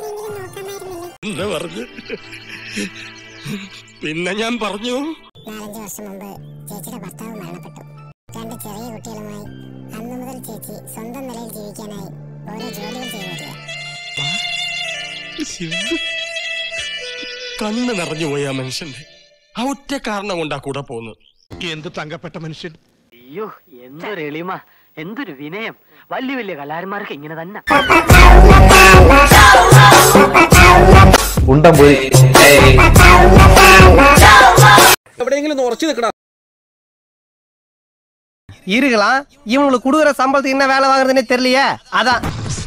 കാര്യമെങ്കിലും നോക്കാമായിരുന്നില്ലേ എന്ന് പറഞ്ഞു പിന്നെ ഞാൻ പറഞ്ഞു നാലഞ്ച് വർഷം മുമ്പ് ചേച്ചിയുടെ ഭർത്താവ് മരണപ്പെട്ടു രണ്ട് ചെറിയ കുട്ടികളുമായി അന്നു മുതൽ ചേച്ചി സ്വന്തം നിലയിൽ ജീവിക്കാനായി ഓരോ ജോലികൾ ചെയ്തു വരിക കണ്ണ് നിറഞ്ഞു പോയി ആ മനുഷ്യന്റെ ആ ഒറ്റ കാരണം കൊണ്ടാ കൂടെ പോകുന്നത് എന്ത് തങ്കപ്പെട്ട മനുഷ്യൻ അയ്യോ എന്തൊരു എളിമ എന്തൊരു വിനയം വലിയ വലിയ കലാകാരന്മാർക്ക് ഇങ്ങനെ തന്നെ ഉണ്ടം പോയി இருக்கலாம் இவங்களுக்கு கொடுக்குற சம்பளத்துக்கு என்ன வேலை வாங்குறதுன்னே தெரியலையே அதான்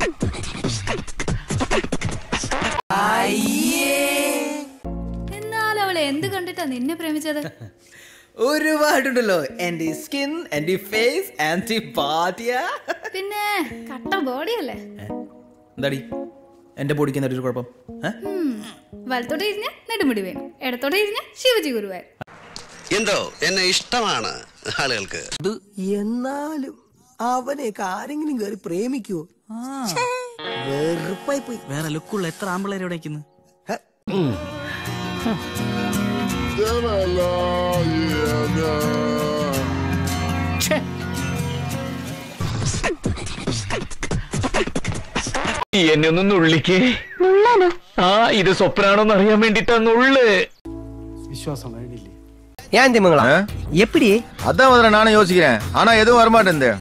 എന്നാൽ അവൾ എന്ത് കണ്ടിട്ടാ നിന്നെ പ്രേമിച്ചത് ഒരുപാടുണ്ടല്ലോ എന്റെ സ്കിൻ എന്റെ ഫേസ് ആൻറ്റി ബാധ്യ പിന്നെ കട്ട ബോഡിയല്ലേ എന്താടി എന്റെ ബോഡിക്ക് എന്താ ഒരു കുഴപ്പം ഏ? വലത്തോടെ ഇരിഞ്ഞ നെടുമുടി വേണം ഇടത്തോടെ ഇരിഞ്ഞ ശിവജി ഗുരുവായൂർ എന്തോ എന്നെ ഇഷ്ടമാണ് ആളുകൾക്ക് എന്നാലും അവനെയൊക്കെ ആരെങ്കിലും കയറി പ്രേമിക്കുവോ വെറുപ്പായി പോയി വേറെ ലുക്കുള്ള എത്ര ആമ്പിള്ളേരെ ഇവിടെ നിൽക്കുന്നു എന്നെ ഒന്ന് നുള്ളിക്കേ ആ ഇത് സ്വപ്നാണോന്ന് അറിയാൻ വേണ്ടിട്ടാ നുള്ള് ஏன் திமுங்களா எப்படி அதான் முதல்ல நானும் யோசிக்கிறேன் ஆனா எதுவும் வரமாட்டேன்